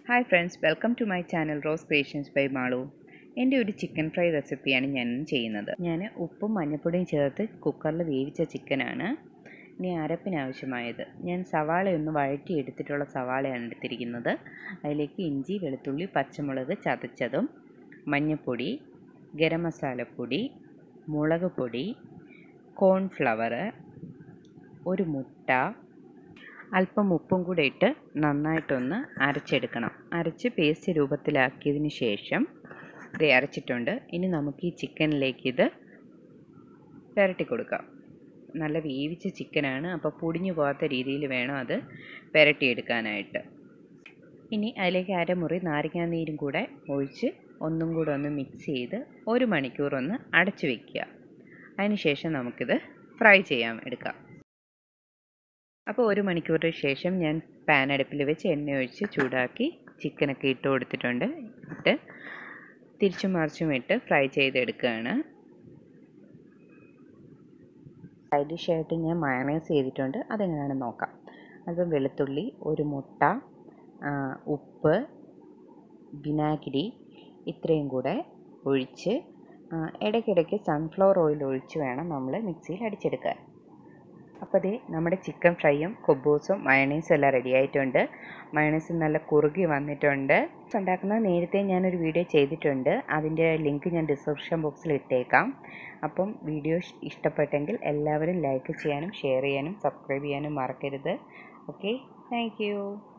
hi friends welcome to my channel rose creations by Malu എൻ്റെ ഒരു chicken fry റെസിപ്പിയാണ് ഞാൻ ഇന്ന് ചെയ്യുന്നത് ഞാൻ ഉപ്പും മഞ്ഞൾപ്പൊടിയും ചേർത്ത് കുക്കറിൽ വേവിച്ച ചിക്കനാണ് ഇനി അരപ്പിന് ആവശ്യമായത് ഞാൻ സവാള ഒന്ന് വഴറ്റി എടുത്തിട്ടുള്ള സവാളയാണ് എടുത്തിരിക്കുന്നത് അതിലേക്ക് ഇഞ്ചി വെളുത്തുള്ളി പച്ചമുളക് ചതച്ചതും മഞ്ഞൾപ്പൊടി ഗരം മസാലപ്പൊടി മുളക് പൊടി കോൺഫ്ലവർ ഒരു മുട്ട അല്പം ഉപ്പും കൂടെ ഇട്ട് നന്നായിട്ടൊന്ന് അരച്ചെടുക്കണം അരച്ച് പേസ്റ്റ് രൂപത്തിലാക്കിയതിന് ശേഷം ഇത് അരച്ചിട്ടുണ്ട് ഇനി നമുക്ക് ഈ ചിക്കനിലേക്ക് ഇത് പുരട്ടി കൊടുക്കാം നല്ല വേവിച്ച ചിക്കനാണ് അപ്പോൾ പൊടിഞ്ഞു പോകാത്ത രീതിയിൽ വേണം അത് പുരട്ടിയെടുക്കാനായിട്ട് ഇനി അതിലേക്ക് അരമുറി നാരങ്ങാനീരും കൂടെ ഒഴിച്ച് ഒന്നും കൂടെ ഒന്ന് മിക്സ് ചെയ്ത് ഒരു മണിക്കൂർ ഒന്ന് അടച്ചു വയ്ക്കുക അതിനുശേഷം നമുക്കിത് ഫ്രൈ ചെയ്യാൻ എടുക്കാം അപ്പോൾ ഒരു മണിക്കൂറിന് ശേഷം ഞാൻ പാൻ അടുപ്പിൽ വെച്ച് എണ്ണ ഒഴിച്ച് ചൂടാക്കി ചിക്കനൊക്കെ ഇട്ട് കൊടുത്തിട്ടുണ്ട് ഇട്ട് തിരിച്ചും മറിച്ചും ഇട്ട് ഫ്രൈ ചെയ്തെടുക്കുകയാണ് സൈഡ് ഡിഷായിട്ട് ഞാൻ മയണൈസ് ചെയ്തിട്ടുണ്ട് അതെങ്ങനെയാണെന്ന് നോക്കാം അല്പം വെളുത്തുള്ളി ഒരു മുട്ട ഉപ്പ് വിനാഗിരി ഇത്രയും കൂടെ ഒഴിച്ച് ഇടയ്ക്കിടയ്ക്ക് സൺഫ്ലവർ ഓയിൽ ഒഴിച്ച് വേണം നമ്മൾ മിക്സിയിൽ അടിച്ചെടുക്കാൻ അപ്പോൾ ദേ നമ്മുടെ ചിക്കൻ ഫ്രൈയും കൊബൂസും മയണൈസും എല്ലാം റെഡി ആയിട്ടുണ്ട് മയണൈസ് നല്ല കുറുകി വന്നിട്ടുണ്ട് ഉണ്ടാക്കുന്നത് നേരത്തെ ഞാനൊരു വീഡിയോ ചെയ്തിട്ടുണ്ട് അതിൻ്റെ ലിങ്ക് ഞാൻ ഡിസ്ക്രിപ്ഷൻ ബോക്സിൽ ഇട്ടേക്കാം അപ്പം വീഡിയോ ഇഷ്ടപ്പെട്ടെങ്കിൽ എല്ലാവരും ലൈക്ക് ചെയ്യാനും ഷെയർ ചെയ്യാനും സബ്സ്ക്രൈബ് ചെയ്യാനും മറക്കരുത് ഓക്കെ താങ്ക്